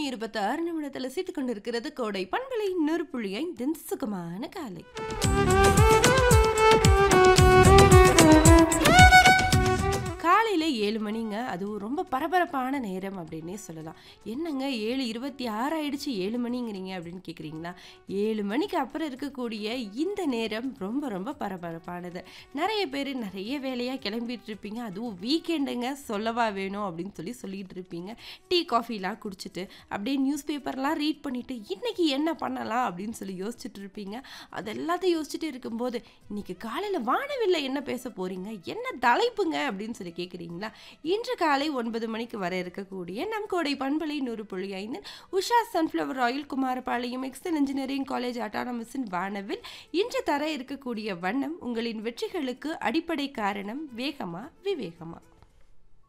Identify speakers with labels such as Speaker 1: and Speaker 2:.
Speaker 1: இருபத்தி ஆறு நிமிடத்தில் சீத்து கொண்டிருக்கிறது கோடை பண்பலை நெருப்புள்ளியை தென் சுகமான காலை காலையில் ஏழு மணிங்க அதுவும் ரொம்ப பரபரப்பான நேரம் அப்படின்னே சொல்லலாம் என்னங்க ஏழு இருபத்தி ஆறு ஆயிடுச்சு ஏழு மணிங்கிறீங்க அப்படின்னு கேட்குறீங்களா ஏழு மணிக்கு அப்புறம் இருக்கக்கூடிய இந்த நேரம் ரொம்ப ரொம்ப பரபரப்பானது நிறைய பேர் நிறைய வேலையாக கிளம்பிட்டு இருப்பீங்க அதுவும் வீக்கெண்டுங்க சொல்லவா வேணும் அப்படின்னு சொல்லி சொல்லிட்டு இருப்பீங்க டீ காஃபிலாம் குடிச்சிட்டு அப்படியே நியூஸ் பேப்பர்லாம் ரீட் பண்ணிட்டு இன்னைக்கு என்ன பண்ணலாம் அப்படின்னு சொல்லி யோசிச்சுட்டு இருப்பீங்க அது எல்லாத்தையும் யோசிச்சுட்டு இருக்கும்போது இன்னைக்கு காலையில் வானவில்லை என்ன பேச போறீங்க என்ன தலைப்புங்க அப்படின்னு சொல்லி கேட்குறீங்களா இன்று காலை ஒன்பது மணிக்கு வர இருக்கக்கூடிய நம் கோடை பண்பலை நூறு புள்ளி ஐந்து Usha sunflower oil Kumarapalayam excel engineering college அட்டானமஸின் வானவில் இன்று தர இருக்கக்கூடிய வண்ணம் உங்களின் வெற்றிகளுக்கு அடிப்படை காரணம் வேகமா விவேகமா